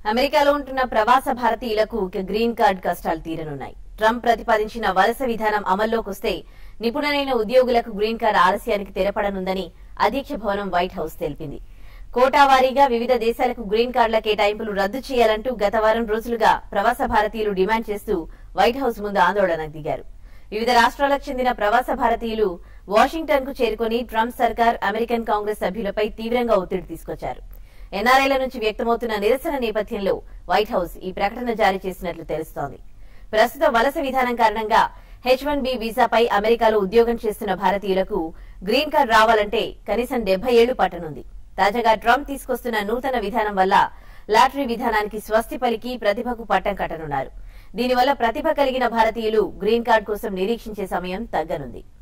అమెరికాలో ఉంటున్న ప్రవాస భారతీయులకు ఇక గ్రీన్ కార్డ్ కష్టాలు తీరనున్నాయి ట్రంప్ ప్రతిపాదించిన వలస విధానం అమల్లోకి వస్తే నిపుణులైన ఉద్యోగులకు గ్రీన్ కార్డ్ ఆలస్యానికి తెరపడనుందని అధ్యక్ష భవనం వైట్ హౌస్ తెలిపింది కోటా వారీగా వివిధ దేశాలకు గ్రీన్ కార్డుల కేటాయింపులు రద్దు చేయాలంటూ గత వారం రోజులుగా ప్రవాస భారతీయులు డిమాండ్ చేస్తూ వైట్ హౌస్ ముందు ఆందోళనకు దిగారు వివిధ రాష్ట్రాలకు చెందిన ప్రవాస భారతీయులు వాషింగ్టన్ కు చేరుకుని ట్రంప్ సర్కార్ అమెరికన్ కాంగ్రెస్ సభ్యులపై తీవ్రంగా ఒత్తిడి తీసుకొచ్చారు ఎన్ఆర్ఐల నుంచి వ్యక్తమవుతున్న నిరసన నేపథ్యంలో వైట్ హౌస్ ఈ ప్రకటన జారీ చేసినట్లు తెలుస్తోంది ప్రస్తుత వలస విధానం కారణంగా హెచ్ వన్ బి వీసాపై అమెరికాలో ఉద్యోగం చేస్తున్న భారతీయులకు గ్రీన్ కార్డ్ రావాలంటే కనీసం డెబ్బై ఏళ్లు పట్టనుంది తాజాగా ట్రంప్ తీసుకొస్తున్న నూతన విధానం వల్ల లాటరీ విధానానికి స్వస్తి పలికి ప్రతిభకు పట్టం కట్టనున్నారు దీనివల్ల ప్రతిభ కలిగిన భారతీయులు గ్రీన్ కార్డ్ కోసం నిరీక్షించే సమయం తగ్గనుంది